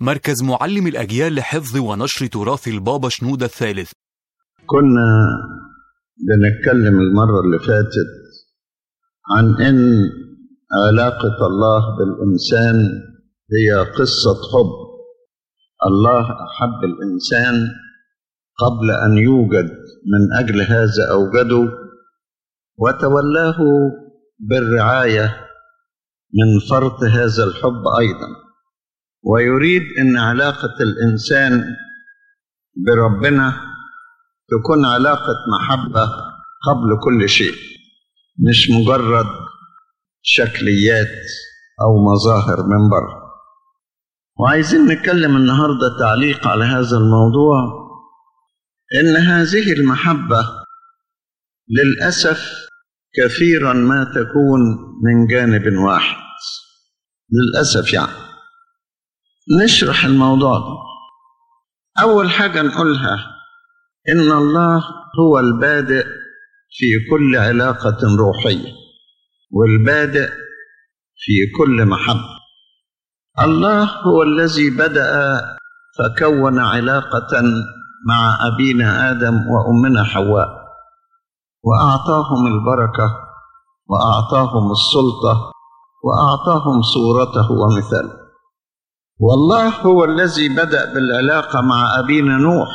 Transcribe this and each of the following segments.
مركز معلم الأجيال لحفظ ونشر تراث البابا شنودة الثالث كنا بنتكلم المرة اللي فاتت عن إن علاقة الله بالإنسان هي قصة حب الله أحب الإنسان قبل أن يوجد من أجل هذا أوجده وتولاه بالرعاية من فرط هذا الحب أيضا ويريد أن علاقة الإنسان بربنا تكون علاقة محبة قبل كل شيء مش مجرد شكليات أو مظاهر من بره وعايزين نتكلم النهاردة تعليق على هذا الموضوع إن هذه المحبة للأسف كثيرا ما تكون من جانب واحد للأسف يعني نشرح الموضوع ده أول حاجة نقولها إن الله هو البادئ في كل علاقة روحية والبادئ في كل محبة الله هو الذي بدأ فكون علاقة مع أبينا آدم وأمنا حواء وأعطاهم البركة وأعطاهم السلطة وأعطاهم صورته ومثاله والله هو الذي بدأ بالعلاقة مع أبينا نوح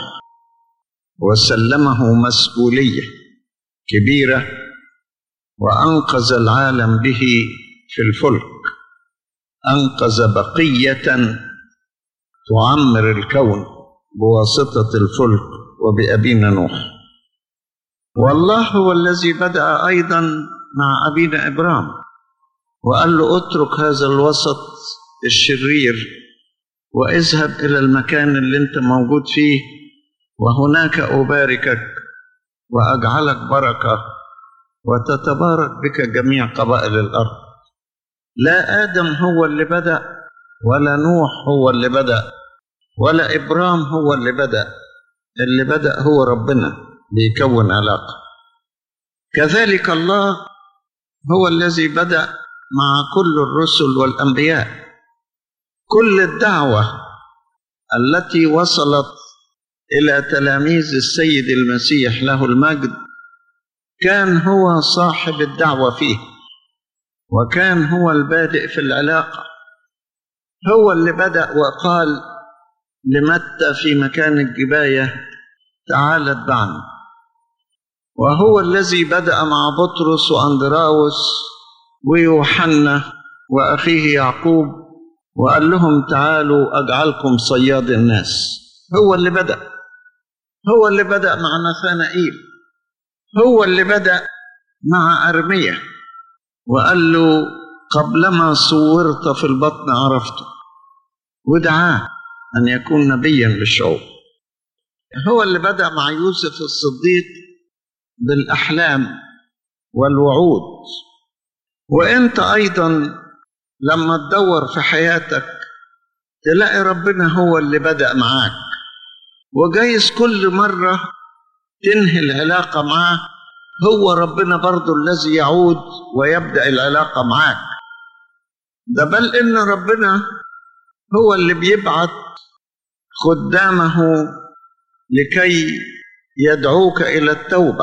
وسلمه مسؤولية كبيرة وأنقذ العالم به في الفلك أنقذ بقية تعمر الكون بواسطة الفلك وبأبينا نوح والله هو الذي بدأ أيضا مع أبينا إبرام وقال له اترك هذا الوسط الشرير واذهب إلى المكان اللي أنت موجود فيه وهناك أباركك وأجعلك بركة وتتبارك بك جميع قبائل الأرض لا آدم هو اللي بدأ ولا نوح هو اللي بدأ ولا إبرام هو اللي بدأ اللي بدأ هو ربنا بيكون علاقة كذلك الله هو الذي بدأ مع كل الرسل والأنبياء كل الدعوة التي وصلت إلى تلاميذ السيد المسيح له المجد كان هو صاحب الدعوة فيه وكان هو البادئ في العلاقة هو اللي بدأ وقال لمتى في مكان الجباية تعال اتبعني وهو الذي بدأ مع بطرس وأندراوس ويوحنا وأخيه يعقوب وقال لهم تعالوا أجعلكم صياد الناس هو اللي بدأ هو اللي بدأ مع نثانائيل هو اللي بدأ مع أرمية وقال له قبلما صورت في البطن عرفته ودعاه أن يكون نبيا للشعوب هو اللي بدأ مع يوسف الصديق بالأحلام والوعود وانت ايضا لما تدور في حياتك تلاقي ربنا هو اللي بدأ معاك وجايز كل مرة تنهي العلاقة معاه هو ربنا برضو الذي يعود ويبدأ العلاقة معاك ده بل إن ربنا هو اللي بيبعت خدامه لكي يدعوك إلى التوبة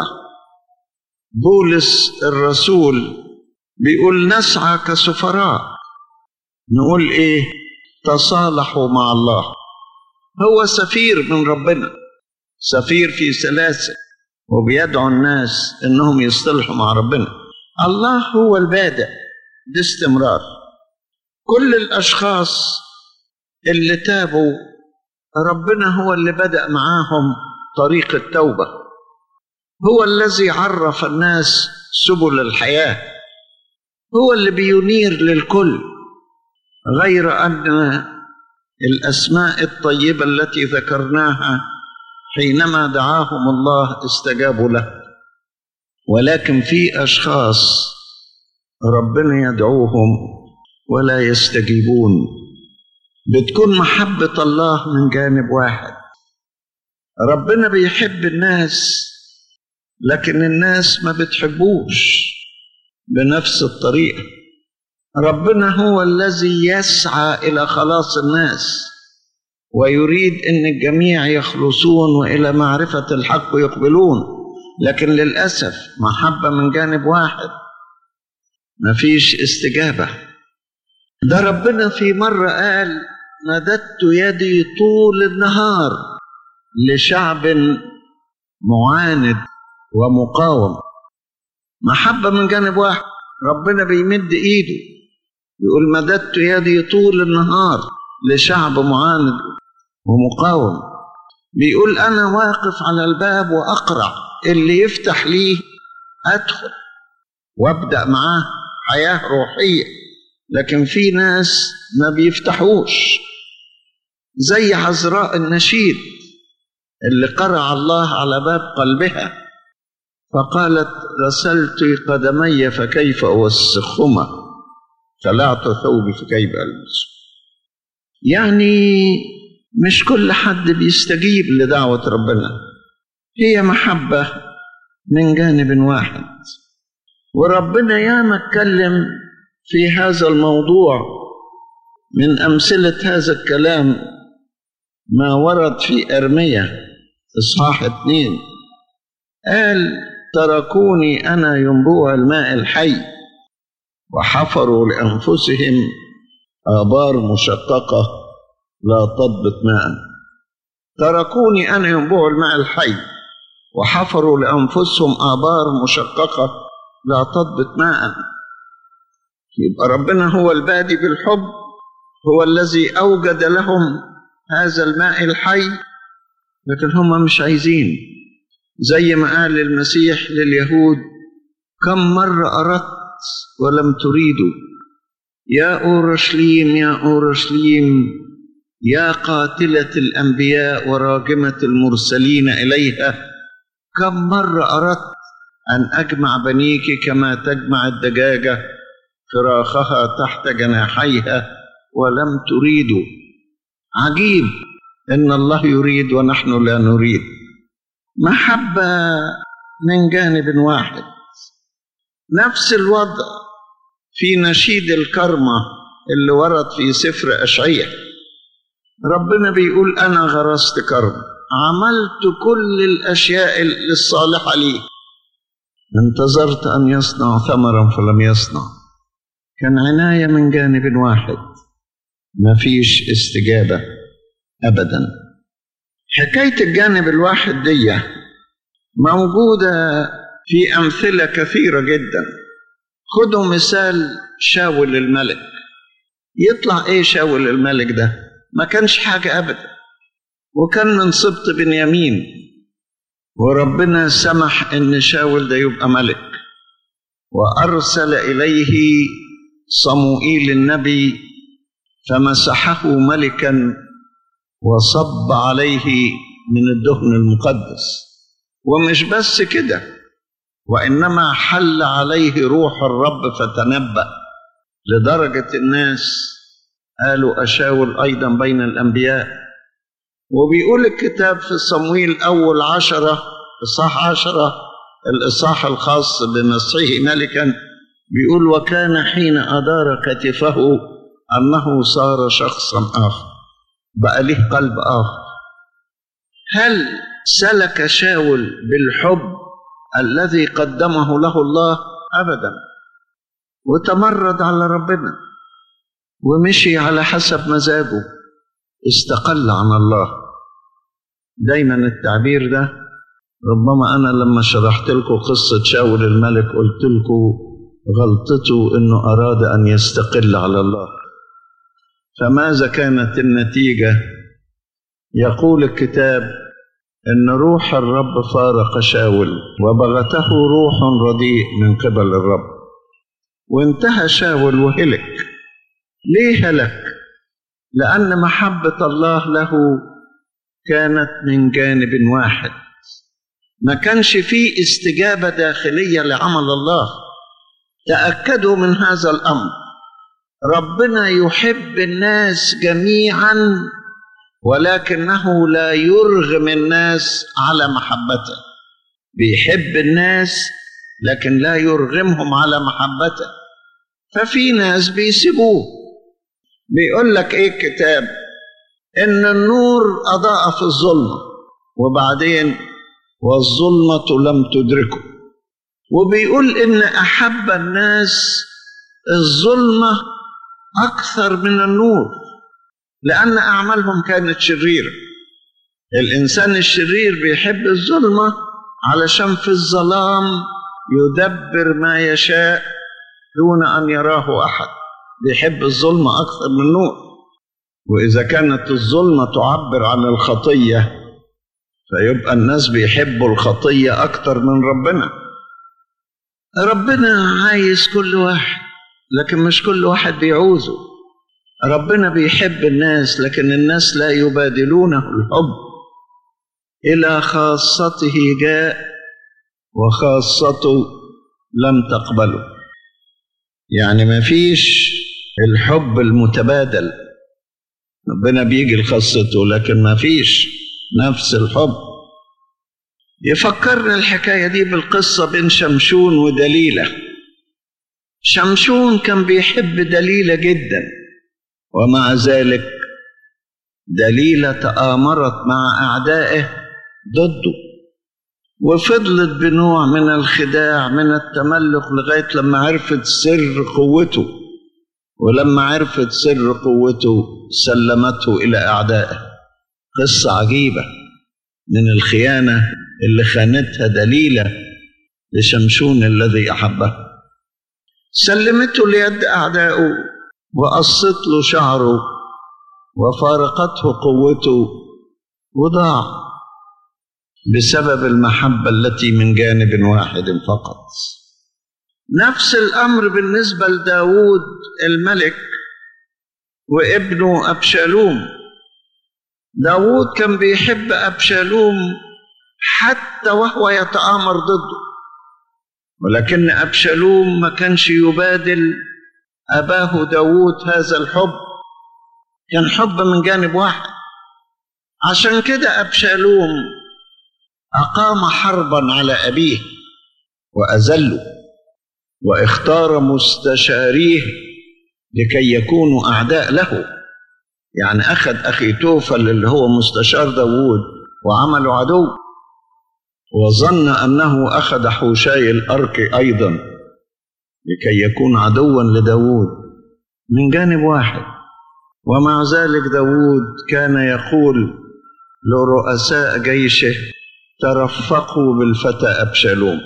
بولس الرسول بيقول نسعى كسفراء نقول ايه تصالحوا مع الله هو سفير من ربنا سفير في سلاسل وبيدعو الناس انهم يصطلحوا مع ربنا الله هو البادئ باستمرار كل الاشخاص اللي تابوا ربنا هو اللي بدأ معاهم طريق التوبة هو الذي عرف الناس سبل الحياه هو اللي بينير للكل غير ان الاسماء الطيبه التي ذكرناها حينما دعاهم الله استجابوا له ولكن في اشخاص ربنا يدعوهم ولا يستجيبون بتكون محبه الله من جانب واحد ربنا بيحب الناس لكن الناس ما بتحبوش بنفس الطريقه ربنا هو الذي يسعى الى خلاص الناس ويريد ان الجميع يخلصون والى معرفه الحق يقبلون لكن للاسف محبه من جانب واحد مفيش استجابه ده ربنا في مره قال مددت يدي طول النهار لشعب معاند ومقاوم محبه من جانب واحد ربنا بيمد ايده يقول مددت يدي طول النهار لشعب معاند ومقاوم بيقول انا واقف على الباب واقرع اللي يفتح لي ادخل وابدا معاه حياه روحيه لكن في ناس ما بيفتحوش زي عذراء النشيد اللي قرع الله على باب قلبها فقالت غسلت قدمي فكيف اوسخهما خلعت ثوبي فكيف البسه يعني مش كل حد بيستجيب لدعوة ربنا هي محبة من جانب واحد وربنا ياما اتكلم في هذا الموضوع من أمثلة هذا الكلام ما ورد في أرمية إصحاح اتنين قال تركوني أنا ينبوع الماء الحي وحفروا لأنفسهم آبار مشققة لا تضبط ماء تركوني أنا ينبوع الماء الحي وحفروا لأنفسهم آبار مشققة لا تضبط ماء يبقى ربنا هو البادي بالحب هو الذي أوجد لهم هذا الماء الحي لكن هم مش عايزين زي ما قال المسيح لليهود كم مرة أردت ولم تريدوا يا أورشليم يا أورشليم يا قاتلة الأنبياء وراجمة المرسلين إليها كم مرة أردت أن أجمع بنيك كما تجمع الدجاجة فراخها تحت جناحيها ولم تريدوا عجيب إن الله يريد ونحن لا نريد محبة من جانب واحد نفس الوضع في نشيد الكرمة اللي ورد في سفر أشعية ربنا بيقول أنا غرست كرم عملت كل الأشياء الصالحة لي انتظرت أن يصنع ثمرا فلم يصنع كان عناية من جانب واحد ما فيش استجابة أبدا حكاية الجانب الواحد دي موجودة في أمثلة كثيرة جدا خدوا مثال شاول الملك يطلع ايه شاول الملك ده ما كانش حاجة أبدا وكان من سبط بنيامين وربنا سمح ان شاول ده يبقى ملك وأرسل إليه صموئيل النبي فمسحه ملكا وصب عليه من الدهن المقدس ومش بس كده وإنما حل عليه روح الرب فتنبأ لدرجة الناس قالوا أشاول أيضا بين الأنبياء وبيقول الكتاب في صمويل أول عشرة إصحاح عشرة الإصحاح الخاص بمسيحه ملكا بيقول وكان حين أدار كتفه أنه صار شخصا آخر بقى له قلب آخر هل سلك شاول بالحب الذي قدمه له الله أبدا وتمرد على ربنا ومشي على حسب مزاجه استقل عن الله دايما التعبير ده ربما أنا لما شرحت لكم قصة شاول الملك قلت لكم غلطته أنه أراد أن يستقل على الله فماذا كانت النتيجة يقول الكتاب أن روح الرب فارق شاول وبغته روح رديء من قبل الرب وانتهى شاول وهلك ليه هلك لأن محبة الله له كانت من جانب واحد ما كانش فيه استجابة داخلية لعمل الله تأكدوا من هذا الأمر ربنا يحب الناس جميعا ولكنه لا يرغم الناس على محبته بيحب الناس لكن لا يرغمهم على محبته ففي ناس بيسيبوه بيقول لك ايه الكتاب إن النور أضاء في الظلمة وبعدين والظلمة لم تدركه وبيقول إن أحب الناس الظلمة أكثر من النور لأن أعمالهم كانت شريرة الإنسان الشرير بيحب الظلمة علشان في الظلام يدبر ما يشاء دون أن يراه أحد بيحب الظلمة أكثر من النور وإذا كانت الظلمة تعبر عن الخطية فيبقى الناس بيحبوا الخطية أكثر من ربنا ربنا عايز كل واحد لكن مش كل واحد بيعوزه ربنا بيحب الناس لكن الناس لا يبادلونه الحب إلى خاصته جاء وخاصته لم تقبله يعني ما فيش الحب المتبادل ربنا بيجي لخاصته لكن ما فيش نفس الحب يفكرنا الحكاية دي بالقصة بين شمشون ودليلة شمشون كان بيحب دليلة جدا ومع ذلك دليلة تآمرت مع أعدائه ضده وفضلت بنوع من الخداع من التملق لغاية لما عرفت سر قوته ولما عرفت سر قوته سلمته إلى أعدائه قصة عجيبة من الخيانة اللي خانتها دليلة لشمشون الذي أحبها سلمته ليد أعدائه وقصت له شعره وفارقته قوته وضاع بسبب المحبة التي من جانب واحد فقط نفس الأمر بالنسبة لداود الملك وابنه أبشالوم داود كان بيحب أبشالوم حتى وهو يتآمر ضده ولكن أبشالوم ما كانش يبادل أباه داود هذا الحب كان حب من جانب واحد عشان كده أبشالوم أقام حربا على أبيه وأذله واختار مستشاريه لكي يكونوا أعداء له يعني أخذ أخي توفل اللي هو مستشار داود وعمله عدو وظن أنه أخذ حوشاي الأرك أيضا لكي يكون عدوا لداود من جانب واحد ومع ذلك داود كان يقول لرؤساء جيشه ترفقوا بالفتى أبشالوم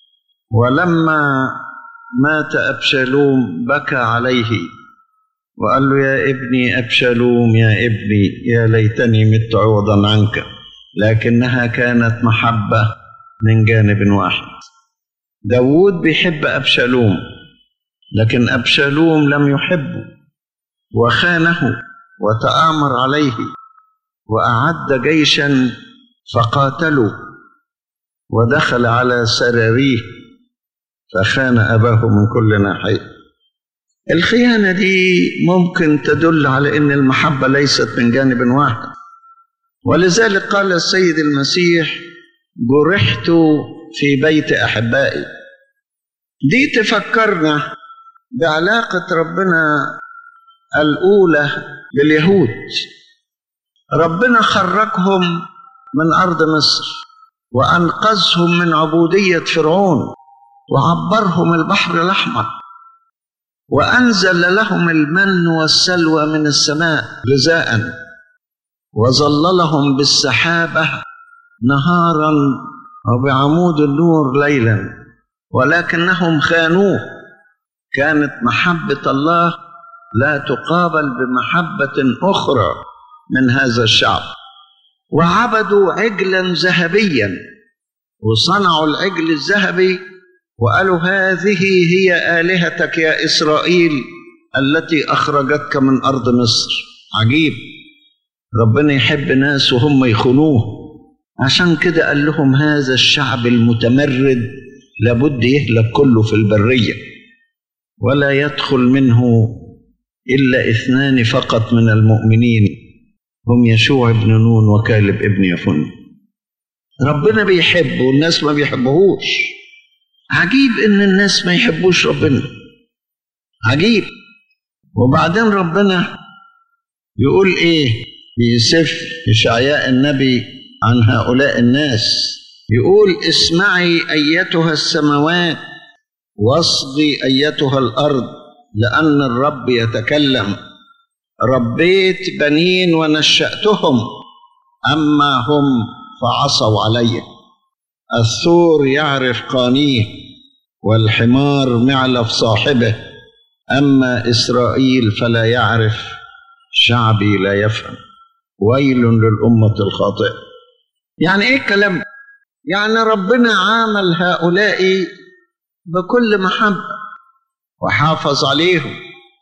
ولما مات أبشالوم بكى عليه وقال له يا ابني أبشالوم يا ابني يا ليتني مت عوضا عنك لكنها كانت محبة من جانب واحد داود بيحب أبشالوم لكن أبشالوم لم يحبه وخانه وتآمر عليه وأعد جيشا فقاتلوا ودخل على سراريه فخان أباه من كل ناحية الخيانة دي ممكن تدل على أن المحبة ليست من جانب واحد ولذلك قال السيد المسيح جرحت في بيت أحبائي دي تفكرنا بعلاقة ربنا الأولى باليهود ربنا خرجهم من أرض مصر وأنقذهم من عبودية فرعون وعبرهم البحر الأحمر وأنزل لهم المن والسلوى من السماء غذاء وظللهم بالسحابة نهارا وبعمود النور ليلا ولكنهم خانوه كانت محبة الله لا تقابل بمحبة أخرى من هذا الشعب وعبدوا عجلا ذهبيا وصنعوا العجل الذهبي وقالوا هذه هي آلهتك يا إسرائيل التي أخرجتك من أرض مصر عجيب ربنا يحب ناس وهم يخونوه عشان كده قال لهم هذا الشعب المتمرد لابد يهلك كله في البرية ولا يدخل منه إلا اثنان فقط من المؤمنين هم يشوع بن نون وكالب ابن يفن ربنا بيحب والناس ما بيحبوهوش عجيب ان الناس ما يحبوش ربنا عجيب وبعدين ربنا يقول ايه في سفر إشعياء النبي عن هؤلاء الناس يقول اسمعي أيتها السماوات واصغي أيتها الأرض لأن الرب يتكلم ربيت بنين ونشأتهم أما هم فعصوا علي الثور يعرف قانيه والحمار معلف صاحبه أما إسرائيل فلا يعرف شعبي لا يفهم ويل للأمة الخاطئة يعني إيه الكلام يعني ربنا عامل هؤلاء بكل محبة وحافظ عليهم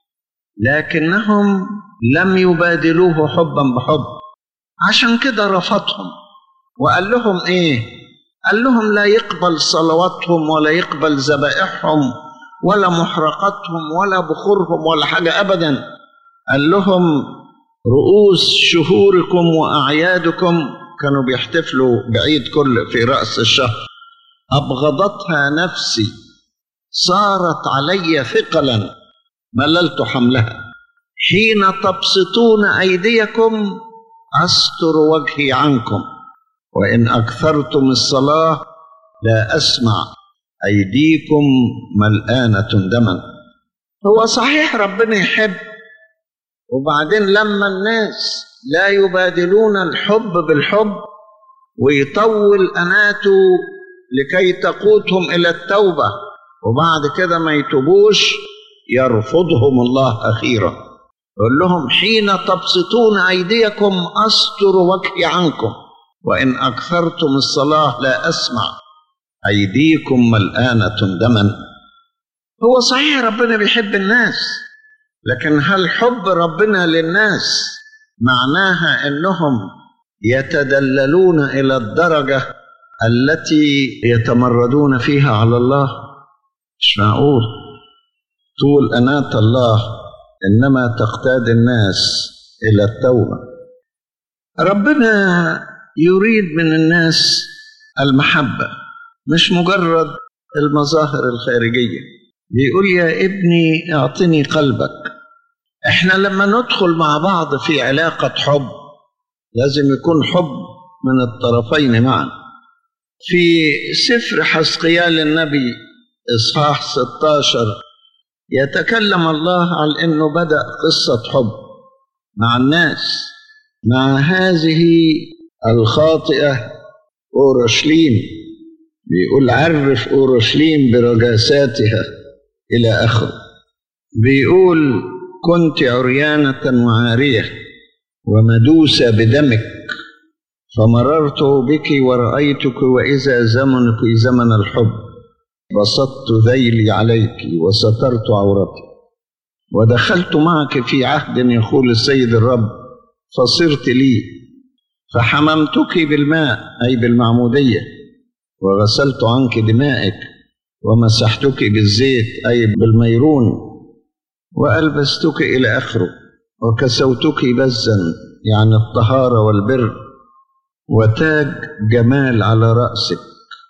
لكنهم لم يبادلوه حبا بحب عشان كده رفضهم وقال لهم ايه قال لهم لا يقبل صلواتهم ولا يقبل ذبائحهم ولا محرقاتهم ولا بخورهم ولا حاجة أبدا قال لهم رؤوس شهوركم وأعيادكم كانوا بيحتفلوا بعيد كل في رأس الشهر أبغضتها نفسي صارت علي ثقلا مللت حملها حين تبسطون أيديكم أستر وجهي عنكم وإن أكثرتم الصلاة لا أسمع أيديكم ملآنة دما هو صحيح ربنا يحب وبعدين لما الناس لا يبادلون الحب بالحب ويطول أناته لكي تقودهم إلى التوبة وبعد كده ما يتوبوش يرفضهم الله أخيرا يقول لهم حين تبسطون أيديكم أستر وجهي عنكم وإن أكثرتم الصلاة لا أسمع أيديكم ملآنة دما هو صحيح ربنا بيحب الناس لكن هل حب ربنا للناس معناها انهم يتدللون الى الدرجه التي يتمردون فيها على الله مش معقول طول اناه الله انما تقتاد الناس الى التوبه ربنا يريد من الناس المحبه مش مجرد المظاهر الخارجيه بيقول يا ابني اعطني قلبك احنا لما ندخل مع بعض في علاقة حب لازم يكون حب من الطرفين معا في سفر حسقيال النبي إصحاح 16 يتكلم الله عن أنه بدأ قصة حب مع الناس مع هذه الخاطئة أورشليم بيقول عرف أورشليم برجاساتها إلى آخره بيقول كنت عريانة وعارية ومدوسة بدمك فمررت بك ورأيتك وإذا زمنك زمن الحب بسطت ذيلي عليك وسترت عورتك ودخلت معك في عهد يقول السيد الرب فصرت لي فحممتك بالماء أي بالمعمودية وغسلت عنك دمائك ومسحتك بالزيت أي بالميرون وألبستك إلى آخره وكسوتك بزا يعني الطهارة والبر وتاج جمال على رأسك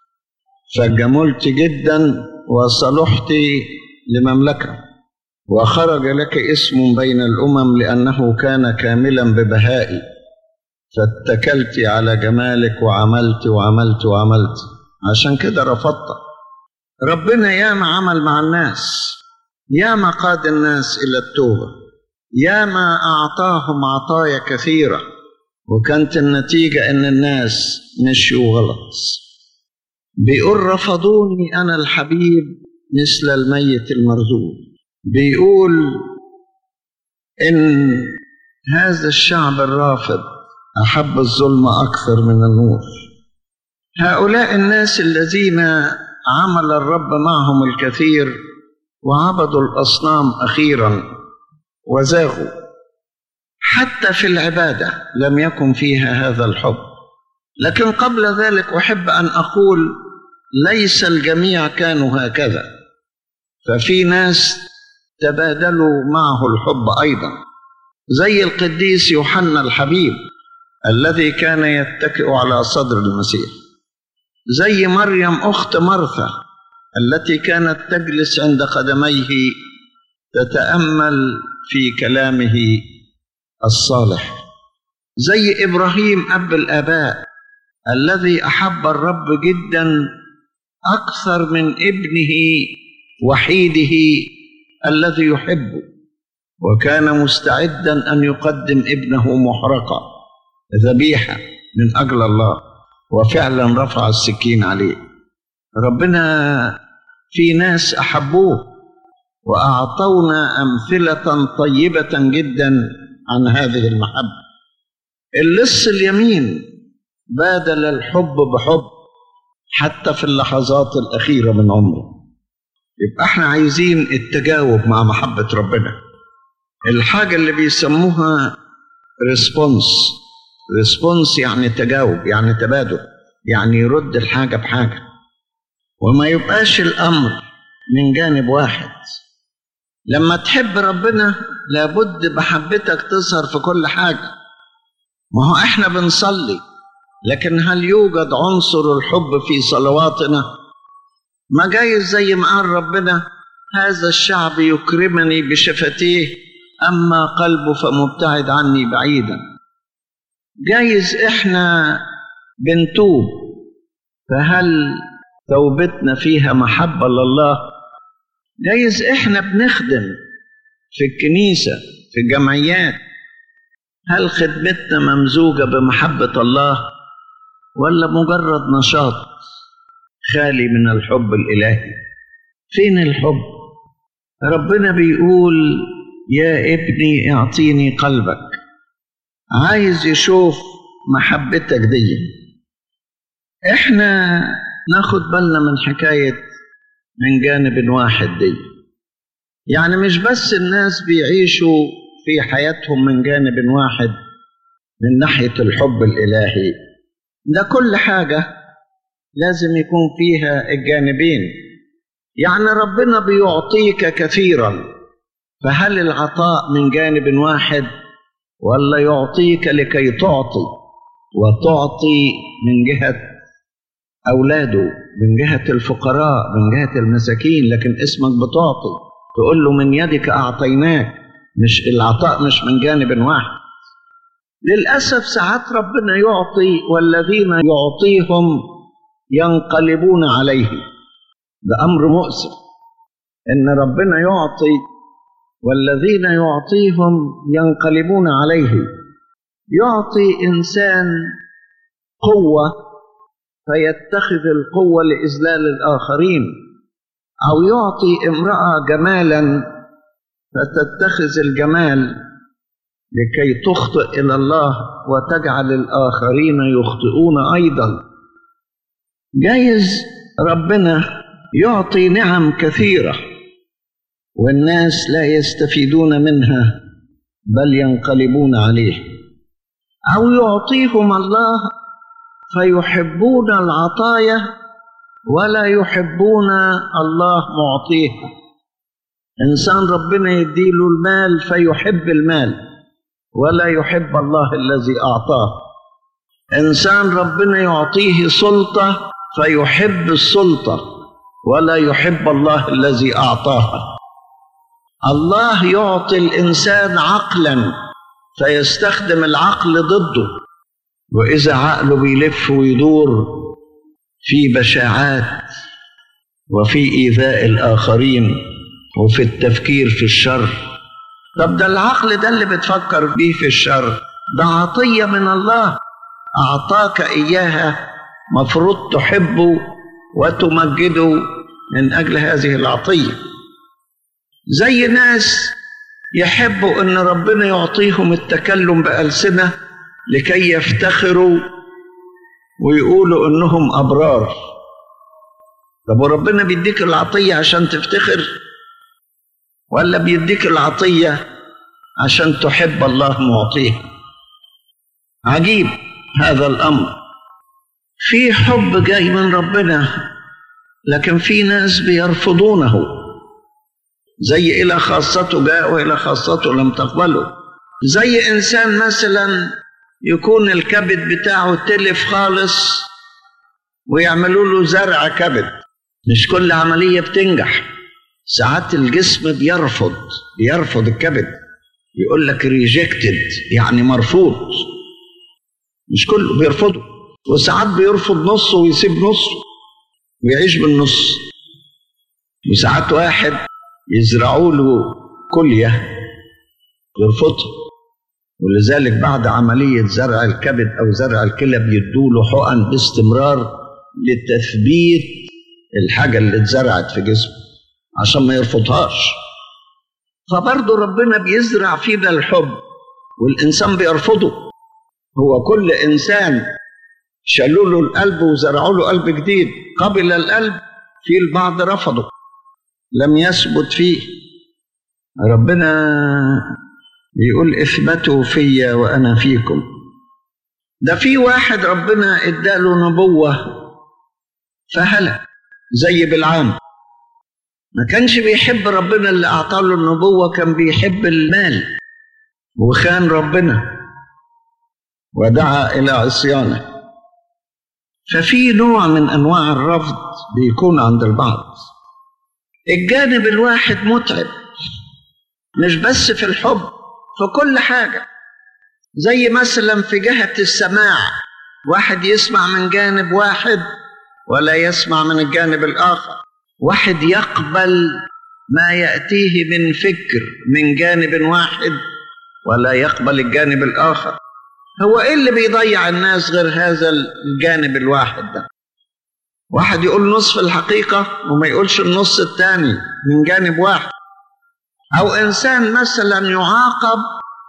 فجملت جدا وصلحت لمملكة وخرج لك اسم بين الأمم لأنه كان كاملا ببهائي فاتكلت على جمالك وعملت وعملت وعملت عشان كده رفضت ربنا ياما عمل مع الناس ياما قاد الناس إلى التوبة ياما أعطاهم عطايا كثيرة وكانت النتيجة إن الناس مشيوا غلط بيقول رفضوني أنا الحبيب مثل الميت المرزوق بيقول إن هذا الشعب الرافض أحب الظلم أكثر من النور هؤلاء الناس الذين عمل الرب معهم الكثير وعبدوا الأصنام أخيرا وزاغوا حتى في العبادة لم يكن فيها هذا الحب لكن قبل ذلك أحب أن أقول ليس الجميع كانوا هكذا ففي ناس تبادلوا معه الحب أيضا زي القديس يوحنا الحبيب الذي كان يتكئ على صدر المسيح زي مريم أخت مرثا التي كانت تجلس عند قدميه تتأمل في كلامه الصالح زي ابراهيم اب الاباء الذي احب الرب جدا اكثر من ابنه وحيده الذي يحبه وكان مستعدا ان يقدم ابنه محرقه ذبيحه من اجل الله وفعلا رفع السكين عليه ربنا في ناس احبوه واعطونا امثله طيبه جدا عن هذه المحبه اللص اليمين بادل الحب بحب حتى في اللحظات الاخيره من عمره يبقى احنا عايزين التجاوب مع محبه ربنا الحاجه اللي بيسموها ريسبونس ريسبونس يعني تجاوب يعني تبادل يعني يرد الحاجه بحاجه وما يبقاش الامر من جانب واحد لما تحب ربنا لابد محبتك تظهر في كل حاجه ما هو احنا بنصلي لكن هل يوجد عنصر الحب في صلواتنا ما جايز زي ما قال ربنا هذا الشعب يكرمني بشفتيه اما قلبه فمبتعد عني بعيدا جايز احنا بنتوب فهل توبتنا فيها محبه لله جايز احنا بنخدم في الكنيسه في الجمعيات هل خدمتنا ممزوجه بمحبه الله ولا مجرد نشاط خالي من الحب الالهي فين الحب ربنا بيقول يا ابني اعطيني قلبك عايز يشوف محبتك دي احنا ناخد بالنا من حكايه من جانب واحد دي يعني مش بس الناس بيعيشوا في حياتهم من جانب واحد من ناحيه الحب الالهي ده كل حاجه لازم يكون فيها الجانبين يعني ربنا بيعطيك كثيرا فهل العطاء من جانب واحد ولا يعطيك لكي تعطي وتعطي من جهه اولاده من جهه الفقراء من جهه المساكين لكن اسمك بتعطي تقول له من يدك اعطيناك مش العطاء مش من جانب واحد للاسف ساعات ربنا يعطي والذين يعطيهم ينقلبون عليه ده امر مؤسف ان ربنا يعطي والذين يعطيهم ينقلبون عليه يعطي انسان قوه فيتخذ القوه لاذلال الاخرين او يعطي امراه جمالا فتتخذ الجمال لكي تخطئ الى الله وتجعل الاخرين يخطئون ايضا جايز ربنا يعطي نعم كثيره والناس لا يستفيدون منها بل ينقلبون عليه او يعطيهم الله فيحبون العطايا ولا يحبون الله معطيها انسان ربنا يديله المال فيحب المال ولا يحب الله الذي اعطاه انسان ربنا يعطيه سلطه فيحب السلطه ولا يحب الله الذي اعطاها الله يعطي الانسان عقلا فيستخدم العقل ضده واذا عقله بيلف ويدور في بشاعات وفي ايذاء الاخرين وفي التفكير في الشر طب ده العقل ده اللي بتفكر بيه في الشر ده عطيه من الله اعطاك اياها مفروض تحبه وتمجده من اجل هذه العطيه زي ناس يحبوا ان ربنا يعطيهم التكلم بالسنه لكي يفتخروا ويقولوا انهم ابرار طب وربنا بيديك العطيه عشان تفتخر ولا بيديك العطيه عشان تحب الله معطيها عجيب هذا الامر في حب جاي من ربنا لكن في ناس بيرفضونه زي الى خاصته جاء والى خاصته لم تقبله زي انسان مثلا يكون الكبد بتاعه تلف خالص ويعملوا له زرع كبد مش كل عملية بتنجح ساعات الجسم بيرفض بيرفض الكبد يقول لك ريجكتد يعني مرفوض مش كله بيرفضه وساعات بيرفض نصه ويسيب نصه ويعيش بالنص وساعات واحد يزرعوا له كلية يرفضها ولذلك بعد عملية زرع الكبد أو زرع الكلى بيدوا له حقن باستمرار لتثبيت الحاجة اللي اتزرعت في جسمه عشان ما يرفضهاش فبرضه ربنا بيزرع فينا الحب والإنسان بيرفضه هو كل إنسان شالوا له القلب وزرعوا له قلب جديد قبل القلب في البعض رفضه لم يثبت فيه ربنا بيقول اثبتوا فيا وانا فيكم ده في واحد ربنا اداله نبوه فهلك زي بالعام ما كانش بيحب ربنا اللي اعطاله النبوه كان بيحب المال وخان ربنا ودعا الى عصيانه ففي نوع من انواع الرفض بيكون عند البعض الجانب الواحد متعب مش بس في الحب في كل حاجة زي مثلا في جهة السماع واحد يسمع من جانب واحد ولا يسمع من الجانب الآخر واحد يقبل ما يأتيه من فكر من جانب واحد ولا يقبل الجانب الآخر هو إيه اللي بيضيع الناس غير هذا الجانب الواحد ده واحد يقول نصف الحقيقة وما يقولش النص الثاني من جانب واحد أو إنسان مثلا يعاقب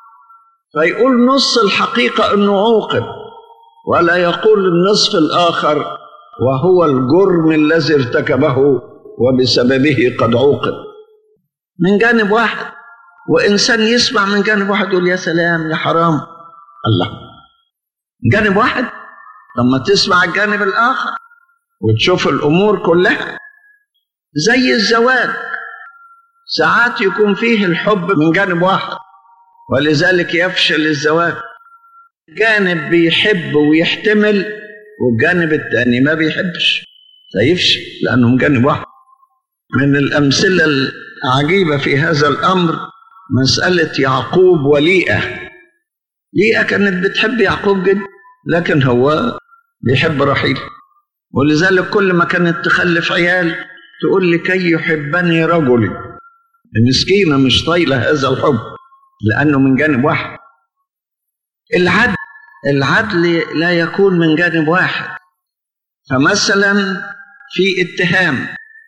فيقول نص الحقيقة أنه عوقب ولا يقول النصف الآخر وهو الجرم الذي ارتكبه وبسببه قد عوقب من جانب واحد وإنسان يسمع من جانب واحد يقول يا سلام يا حرام الله جانب واحد لما تسمع الجانب الآخر وتشوف الأمور كلها زي الزواج ساعات يكون فيه الحب من جانب واحد ولذلك يفشل الزواج جانب بيحب ويحتمل والجانب الثاني ما بيحبش فيفشل لأنه من جانب واحد من الأمثلة العجيبة في هذا الأمر مسألة يعقوب وليئة ليئة كانت بتحب يعقوب جدا لكن هو بيحب رحيل ولذلك كل ما كانت تخلف عيال تقول لكي يحبني رجلي المسكينة مش طايلة هذا الحب لأنه من جانب واحد العدل العدل لا يكون من جانب واحد فمثلا في اتهام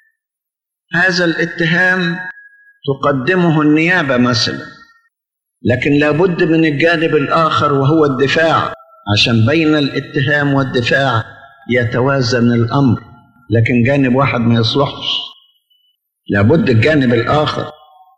هذا الاتهام تقدمه النيابة مثلا لكن لابد من الجانب الآخر وهو الدفاع عشان بين الاتهام والدفاع يتوازن الأمر لكن جانب واحد ما يصلحش لابد الجانب الآخر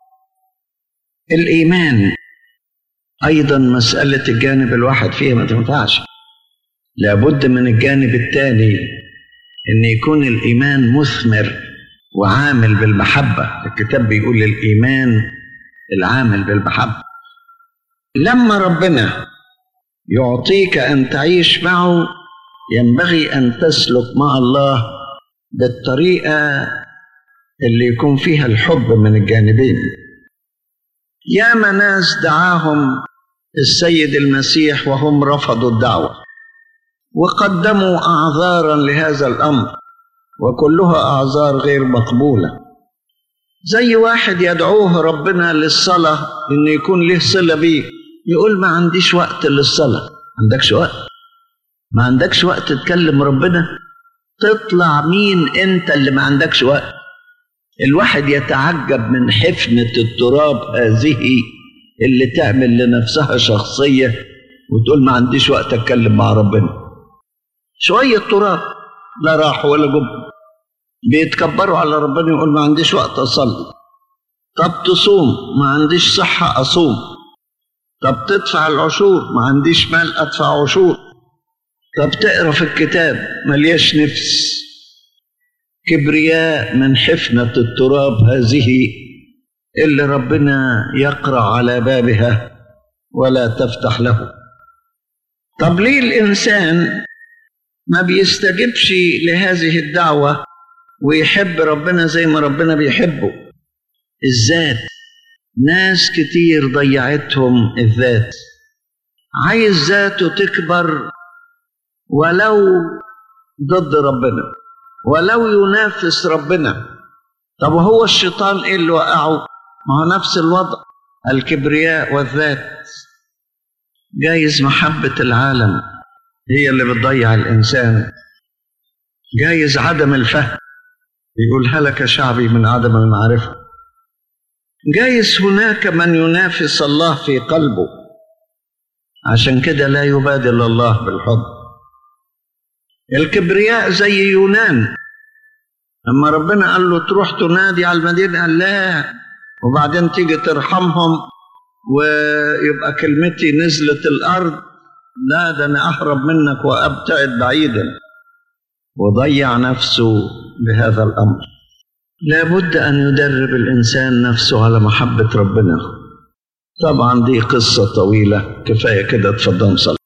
الإيمان أيضا مسألة الجانب الواحد فيها ما تنفعش لابد من الجانب الثاني أن يكون الإيمان مثمر وعامل بالمحبة الكتاب بيقول الإيمان العامل بالمحبة لما ربنا يعطيك أن تعيش معه ينبغي أن تسلك مع الله بالطريقة اللي يكون فيها الحب من الجانبين ياما ناس دعاهم السيد المسيح وهم رفضوا الدعوة وقدموا أعذارا لهذا الأمر وكلها أعذار غير مقبولة زي واحد يدعوه ربنا للصلاة إن يكون له صلة بيه يقول ما عنديش وقت للصلاة ما عندكش وقت ما عندكش وقت تكلم ربنا تطلع مين انت اللي ما عندكش وقت الواحد يتعجب من حفنة التراب هذه اللي تعمل لنفسها شخصية وتقول ما عنديش وقت اتكلم مع ربنا شوية تراب لا راح ولا جب بيتكبروا على ربنا يقول ما عنديش وقت اصلي طب تصوم ما عنديش صحة اصوم طب تدفع العشور ما عنديش مال ادفع عشور طب تقرا في الكتاب ملياش نفس كبرياء من حفنة التراب هذه اللي ربنا يقرع على بابها ولا تفتح له طب ليه الإنسان ما بيستجبش لهذه الدعوة ويحب ربنا زي ما ربنا بيحبه الذات ناس كتير ضيعتهم الذات عايز ذاته تكبر ولو ضد ربنا ولو ينافس ربنا طب وهو الشيطان ايه اللي وقعه ما هو نفس الوضع الكبرياء والذات جايز محبة العالم هي اللي بتضيع الإنسان جايز عدم الفهم يقول هلك شعبي من عدم المعرفة جايز هناك من ينافس الله في قلبه عشان كده لا يبادل الله بالحب الكبرياء زي يونان لما ربنا قال له تروح تنادي على المدينة قال لا وبعدين تيجي ترحمهم ويبقى كلمتي نزلت الأرض لا ده أنا أهرب منك وأبتعد بعيدا وضيع نفسه بهذا الأمر لابد أن يدرب الإنسان نفسه على محبة ربنا طبعا دي قصة طويلة كفاية كده تفضل صلي